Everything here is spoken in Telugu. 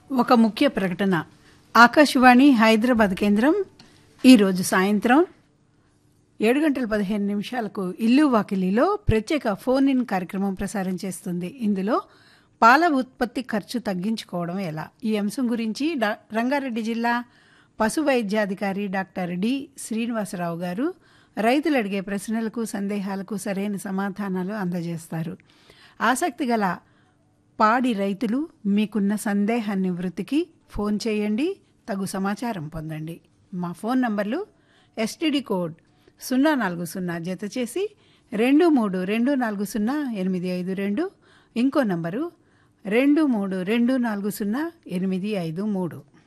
ఒక ముఖ్య ప్రకటన ఆకాశవాణి హైదరాబాద్ కేంద్రం ఈరోజు సాయంత్రం ఏడు గంటల పదిహేను నిమిషాలకు ఇల్లు వాకిలిలో ప్రత్యేక ఫోన్ ఇన్ కార్యక్రమం ప్రసారం చేస్తుంది ఇందులో పాల ఉత్పత్తి ఖర్చు తగ్గించుకోవడం ఎలా ఈ అంశం గురించి డా రంగారెడ్డి జిల్లా పశు వైద్యాధికారి డాక్టర్ డి శ్రీనివాసరావు గారు రైతులు అడిగే ప్రశ్నలకు సందేహాలకు సరైన సమాధానాలు అందజేస్తారు ఆసక్తి గల పాడి రైతులు మీకున్న సందేహ నివృత్తికి ఫోన్ చేయండి తగు సమాచారం పొందండి మా ఫోన్ నంబర్లు ఎస్టీడీ కోడ్ సున్నా నాలుగు సున్నా జత చేసి రెండు మూడు రెండు నాలుగు సున్నా ఎనిమిది ఐదు రెండు ఇంకో నంబరు రెండు మూడు రెండు నాలుగు సున్నా ఎనిమిది ఐదు మూడు